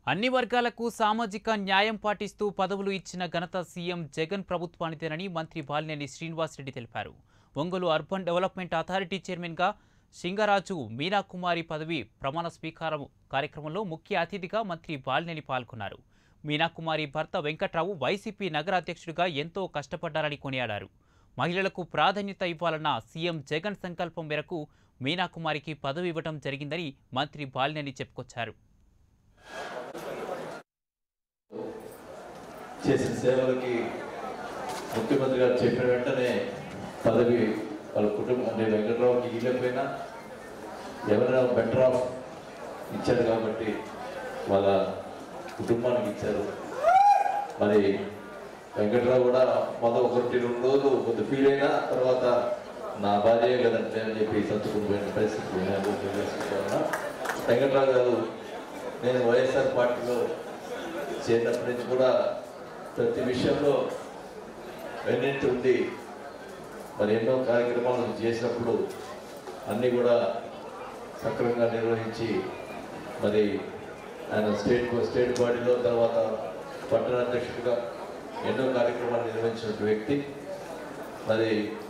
అన్ని వర్గాలకు సామాజిక న్యాయం పాటిస్తూ పదవులు ఇచ్చిన ఘనత సీఎం జగన్ ప్రభుత్వానిదేనని మంత్రి బాలినేని శ్రీనివాసరెడ్డి తెలిపారు ఒంగోలు అర్బన్ డెవలప్మెంట్ అథారిటీ చైర్మన్గా సింగరాజు మీనాకుమారి పదవి ప్రమాణ స్వీకారం కార్యక్రమంలో ముఖ్య అతిథిగా మంత్రి బాలినేని పాల్గొన్నారు మీనాకుమారి భర్త వెంకట్రావు వైసీపీ నగర అధ్యక్షుడిగా ఎంతో కష్టపడ్డారని కొనియాడారు మహిళలకు ప్రాధాన్యత ఇవ్వాలన్న సీఎం జగన్ సంకల్పం మేరకు మీనాకుమారికి పదవి ఇవ్వడం జరిగిందని మంత్రి బాలినేని చెప్పుకొచ్చారు చేసిన సేవలకి ముఖ్యమంత్రి గారు చెప్పిన వెంటనే పదవి వాళ్ళ కుటుంబం అంటే వెంకట్రావుకి ఇవ్వకపోయినా ఎవరైనా బెటర్ ఆఫ్ ఇచ్చారు కాబట్టి వాళ్ళ కుటుంబానికి ఇచ్చారు మరి వెంకట్రావు కూడా మొదలు ఒకటి రెండు రోజులు కొంత ఫీల్ అయినా తర్వాత నా భార్య కదంటే అని చెప్పి సంతుకుని పోయిన పరిస్థితి నేను తెలియజేసుకుంటున్నా వెంకట్రావు గారు నేను వైఎస్ఆర్ పార్టీలో చేరినప్పటి నుంచి కూడా ప్రతి విషయంలో వెన్నింటి ఉండి మరి ఎన్నో కార్యక్రమాలు చేసినప్పుడు అన్నీ కూడా సక్రమంగా నిర్వహించి మరి ఆయన స్టేట్ స్టేట్ బాడీలో తర్వాత పట్టణ అధ్యక్షుడిగా ఎన్నో కార్యక్రమాలు నిర్వహించిన వ్యక్తి మరి